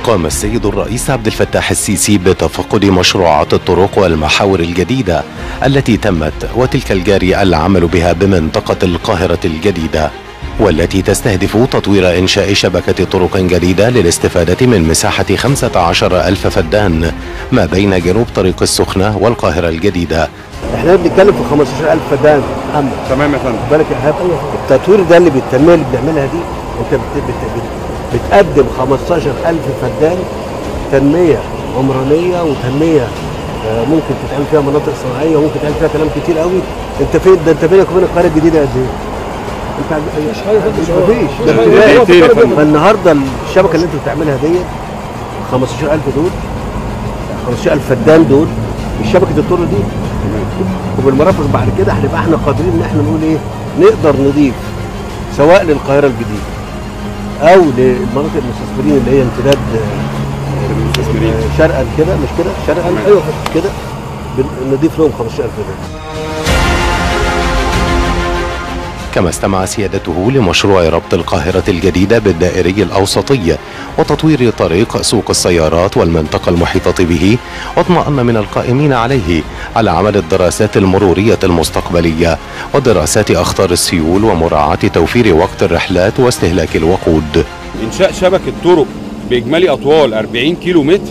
قام السيد الرئيس عبد الفتاح السيسي بتفقد مشروعات الطرق والمحاور الجديدة التي تمت وتلك الجاري العمل بها بمنطقة القاهرة الجديدة والتي تستهدف تطوير إنشاء شبكة طرق جديدة للاستفادة من مساحة 15 ألف فدان ما بين جنوب طريق السخنة والقاهرة الجديدة احنا بنتكلم في 15000 فدان محمد تمام يا فندم بالك يا إيهاب التطوير ده اللي بالتنميه اللي بنعملها دي انت بت بت بت بتقدم 15000 فدان تنميه عمرانيه وتنميه آه، ممكن تتعمل فيها مناطق صناعيه وممكن تعمل فيها كلام كتير قوي انت فين ده انت بينك وبين القاهره الجديده قد ايه؟ انت عند- مش حاجه مفيش ده حاجة. ابتدائي. كتير يا فندم. فالنهارده الشبكه اللي انت بتعملها ديت 15000 دول 15000 فدان دول شبكه الطرق دي وبالمرافق بعد كده هنبقى احنا قادرين ان احنا نقول ايه نقدر نضيف سواء للقاهره الجديده او للمناطق المستثمرين اللي هي امتداد آه، المستثمرين آه، شرقا كده مش كده شرقا تمام. ايوه كده بن- نضيف لهم 15000 دول كما استمع سيادته لمشروع ربط القاهرة الجديدة بالدائري الأوسطي وتطوير طريق سوق السيارات والمنطقة المحيطة به واطمأن من القائمين عليه على عمل الدراسات المرورية المستقبلية ودراسات أخطار السيول ومراعاة توفير وقت الرحلات واستهلاك الوقود انشاء شبكه طرق باجمالي اطوال 40 كيلو متر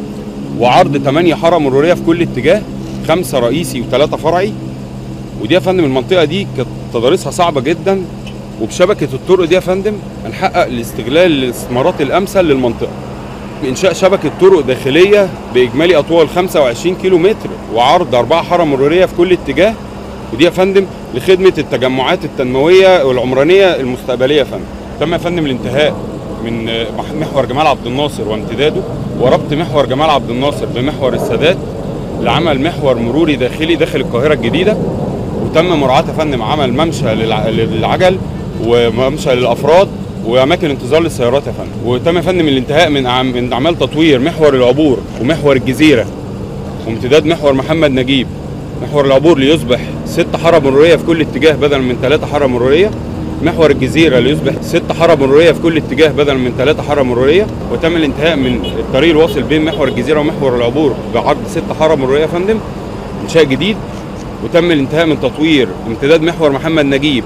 وعرض 8 حاره مروريه في كل اتجاه خمسه رئيسي وثلاثه فرعي ودي يا فندم المنطقه دي كانت تضاريسها صعبه جدا وبشبكه الطرق دي يا فندم هنحقق الاستغلال الاستثمارات الامثل للمنطقه انشاء شبكه طرق داخليه باجمالي اطوال 25 كيلو متر وعرض اربعه حاره مروريه في كل اتجاه ودي يا فندم لخدمه التجمعات التنمويه والعمرانيه المستقبليه يا فندم تم يا فندم الانتهاء من آه، محور جمال عبد الناصر وامتداده وربط محور جمال عبد الناصر بمحور السادات لعمل محور مروري داخلي داخل القاهره الجديده وتم مراعاه يا فندم عمل ممشى للع- للعجل وممشى للافراد واماكن انتظار للسيارات يا فندم وتم يا فندم الانتهاء من أعم- من اعمال تطوير محور العبور ومحور الجزيره وامتداد محور محمد نجيب محور العبور ليصبح ست حاره مروريه في كل اتجاه بدلا من ثلاثه حاره مروريه محور الجزيره ليصبح ست حاره مروريه في كل اتجاه بدلا من ثلاثه حاره مروريه وتم الانتهاء من الطريق الواصل بين محور الجزيره ومحور العبور بعرض ست حاره مروريه يا فندم انشاء جديد وتم الانتهاء من تطوير امتداد محور محمد نجيب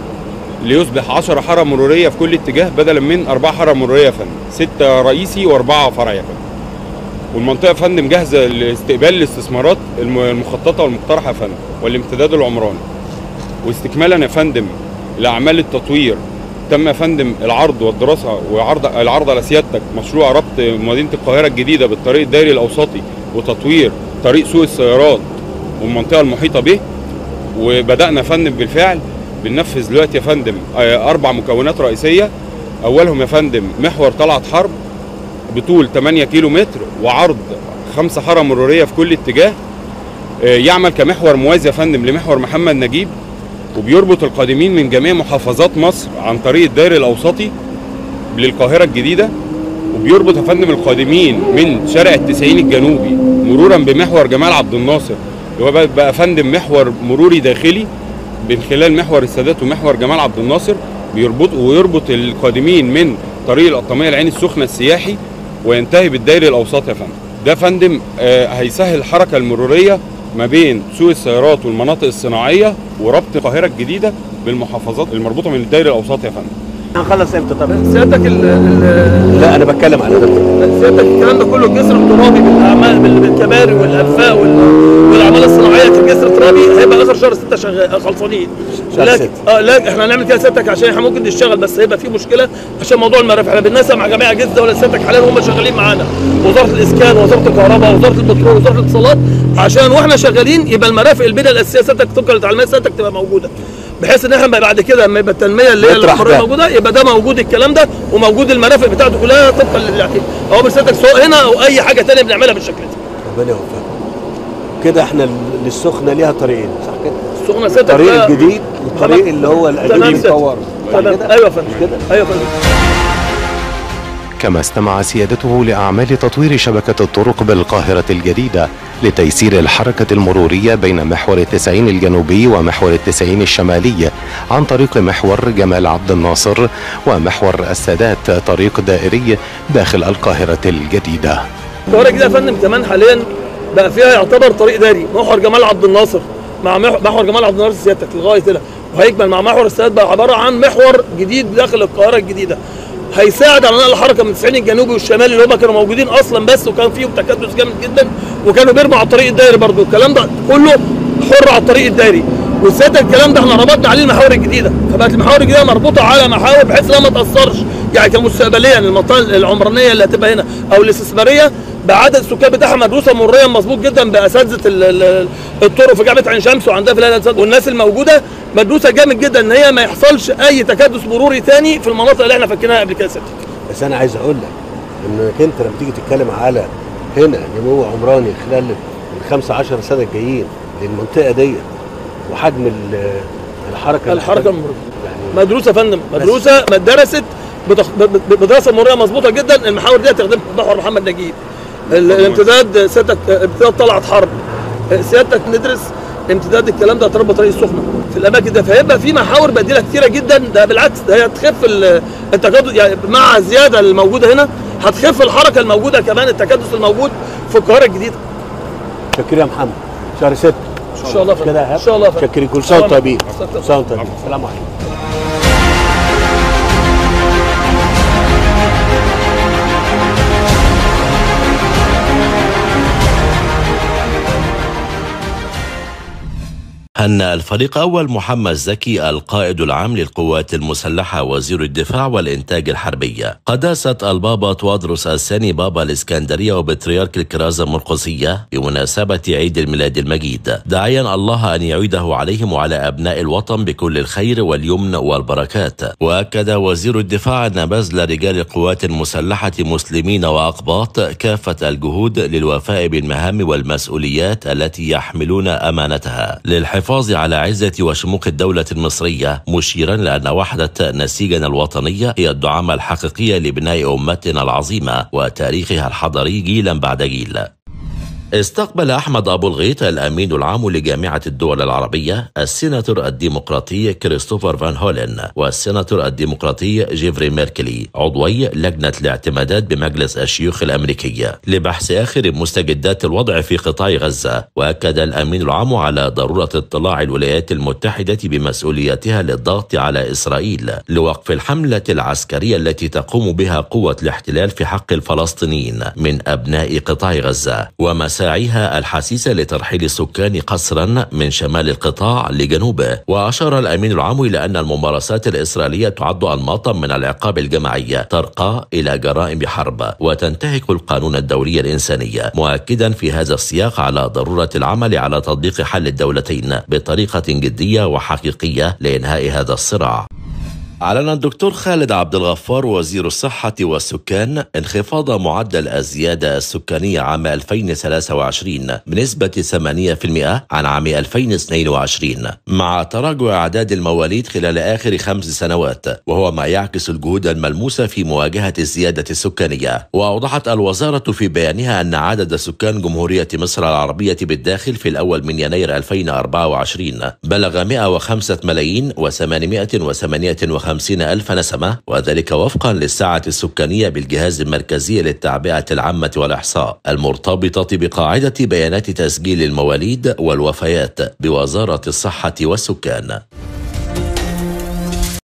ليصبح 10 حاره مروريه في كل اتجاه بدلا من اربع حاره مروريه يا فندم ستة رئيسي واربعه فرعي يا فندم والمنطقه يا فندم جاهزه لاستقبال الاستثمارات الم- المخططه والمقترحه يا فندم والامتداد العمراني واستكمالا يا فندم لاعمال التطوير تم يا فندم العرض والدراسه وعرض العرض على سيادتك مشروع ربط مدينه القاهره الجديده بالطريق الدائري الاوسطي وتطوير طريق سوق السيارات والمنطقه المحيطه به وبدانا يا فندم بالفعل بننفذ دلوقتي يا فندم آه، اربع مكونات رئيسيه اولهم يا فندم محور طلعت حرب بطول 8 كيلو متر وعرض خمسة حارة مرورية في كل اتجاه آه، يعمل كمحور موازي يا فندم لمحور محمد نجيب وبيربط القادمين من جميع محافظات مصر عن طريق الدائري الأوسطي للقاهرة الجديدة وبيربط يا فندم القادمين من شارع التسعين الجنوبي مرورا بمحور جمال عبد الناصر اللي هو بقى- بقى فندم محور مروري داخلي من خلال محور السادات ومحور جمال عبد الناصر بيربط ويربط القادمين من طريق القطامية العين السخنة السياحي وينتهي بالدائري الأوسط يا فندم ده فندم آه، هيسهل الحركة المرورية ما بين سوق السيارات والمناطق الصناعية وربط القاهرة الجديدة بالمحافظات المربوطة من الدائري الأوسط يا فندم هنخلص امتى طب سيادتك ال ال- لا انا بتكلم على ده سيادتك الكلام ده كله الجسر الترابي بالاعمال بال- بالكباري والانفاق وال- والاعمال الصناعيه في الجسر الترابي هيبقى اخر شهر 6 شغال خلصانين شهر لكن ستة. اه لا احنا هنعمل كده سيادتك عشان احنا ممكن نشتغل بس هيبقى في مشكله عشان موضوع المرافق احنا بننسق مع جميع اجهزه ولا سيادتك حاليا هم شغالين معانا وزاره الاسكان وزاره الكهرباء وزاره البترول وزاره الاتصالات عشان واحنا شغالين يبقى المرافق البنيه الاساسيه سيادتك طبقا للتعليمات سيادتك تبقى موجوده بحيث ان احنا بعد كده لما يبقى التنميه اللي هي نطرح العمرانية ده. موجوده يبقى ده موجود الكلام ده وموجود المرافق بتاعته كلها طبقا للاعتماد هو بسيادتك سواء هنا او اي حاجه ثانيه بنعملها بالشكل ده ربنا يوفقك كده احنا ال- للسخنه ليها طريقين صح كده السخنه سيادتك الطريق ده- الجديد والطريق تمام. اللي هو تمام القديم سيادتك. مطور صح تمام. كده ايوه يا فندم مش كده ايوه يا فندم كما استمع سيادته لأعمال تطوير شبكة الطرق بالقاهرة الجديدة لتيسير الحركة المرورية بين محور التسعين الجنوبي ومحور التسعين الشمالي عن طريق محور جمال عبد الناصر ومحور السادات طريق دائري داخل القاهرة الجديدة القاهره الجديده يا فندم كمان حاليا بقى فيها يعتبر طريق داري محور جمال عبد الناصر مع مح- محور جمال عبد الناصر سيادتك لغايه هنا وهيكمل مع محور السادات بقى عباره عن محور جديد داخل القاهره الجديده هيساعد على نقل الحركه من التسعين الجنوبي والشمالي اللي هم كانوا موجودين اصلا بس وكان فيهم تكدس جامد جدا وكانوا بيرموا على الطريق الدائري برضو الكلام ده كله حر على الطريق الدائري وساعتها الكلام ده احنا ربطنا عليه المحاور الجديده فبقت المحاور الجديده مربوطه على محاور بحيث انها ما تاثرش يعني كمستقبليا المنطقه العمرانيه اللي هتبقى هنا او الاستثماريه بعدد السكان بتاعها مدروسه مروريا مظبوط جدا باساتذه ال- ال- الطرق في جامعه عين شمس وعندها في الهلال والناس الموجوده مدروسه جامد جدا ان هي ما يحصلش اي تكدس مروري تاني في المناطق اللي احنا فاكرينها قبل كده يا ستي بس انا عايز اقول لك انك انت لما تيجي تتكلم على هنا نمو عمراني خلال ال 15 سنه الجايين للمنطقه ديت وحجم ال- الحركه الحركه المروريه يعني مدروسه يا فندم مدروسه ما درست بتخ... ب- ب- بدراسه مروريه مظبوطه جدا المحاور دي هتخدم محور محمد نجيب ال- الامتداد سيادتك امتداد طلعت حرب سيادتك ندرس امتداد الكلام ده تربط طريق السخنه في الاماكن ده فهيبقى في محاور بديله كتيره جدا ده بالعكس ده هي هتخف ال- التكدس يعني مع الزياده الموجوده هنا هتخف الحركه الموجوده كمان التكدس الموجود في القاهره الجديده شكرا يا محمد شهر 6 ان شاء الله يا فندم. كده يا ان شاء الله يا فندم. شكرا كل سنه وانتم طيبين سنة كل سنه وانتم طيبين السلام عليكم هنأ الفريق أول محمد زكي القائد العام للقوات المسلحة وزير الدفاع والإنتاج الحربي قداسة البابا توادرس الثاني بابا الإسكندرية وبطريرك الكرازة المرقسية بمناسبة عيد الميلاد المجيد داعيا الله أن يعيده عليهم وعلى أبناء الوطن بكل الخير واليمن والبركات وأكد وزير الدفاع أن بذل رجال القوات المسلحة مسلمين وأقباط كافة الجهود للوفاء بالمهام والمسؤوليات التي يحملون أمانتها للحفاظ على عزة وشموخ الدولة المصرية مشيرا لأن وحدة نسيجنا الوطنية هي الدعامة الحقيقية لبناء أمتنا العظيمة وتاريخها الحضاري جيلا بعد جيل استقبل أحمد أبو الغيط الأمين العام لجامعة الدول العربية السيناتور الديمقراطي كريستوفر فان هولن والسيناتور الديمقراطي جيفري ميركلي عضوي لجنة الاعتمادات بمجلس الشيوخ الأمريكي لبحث آخر مستجدات الوضع في قطاع غزة وأكد الأمين العام على ضرورة اطلاع الولايات المتحدة بمسؤوليتها للضغط على إسرائيل لوقف الحملة العسكرية التي تقوم بها قوة الاحتلال في حق الفلسطينيين من أبناء قطاع غزة ومساعيها الحسيسة لترحيل السكان قسرا من شمال القطاع لجنوبه وأشار الأمين العام إلى أن الممارسات الإسرائيلية تعد أنماطا من العقاب الجماعي ترقى إلى جرائم حرب وتنتهك القانون الدولي الإنساني مؤكدا في هذا السياق على ضرورة العمل على تطبيق حل الدولتين بطريقة جدية وحقيقية لإنهاء هذا الصراع أعلن الدكتور خالد عبد الغفار وزير الصحة والسكان انخفاض معدل الزيادة السكانية عام 2023 بنسبة 8% عن عام 2022 مع تراجع أعداد المواليد خلال آخر خمس سنوات وهو ما يعكس الجهود الملموسة في مواجهة الزيادة السكانية وأوضحت الوزارة في بيانها أن عدد سكان جمهورية مصر العربية بالداخل في الأول من يناير 2024 بلغ 105 ملايين و858 ألف نسمة وذلك وفقا للساعة السكانية بالجهاز المركزي للتعبئة العامة والإحصاء المرتبطة بقاعدة بيانات تسجيل المواليد والوفيات بوزارة الصحة والسكان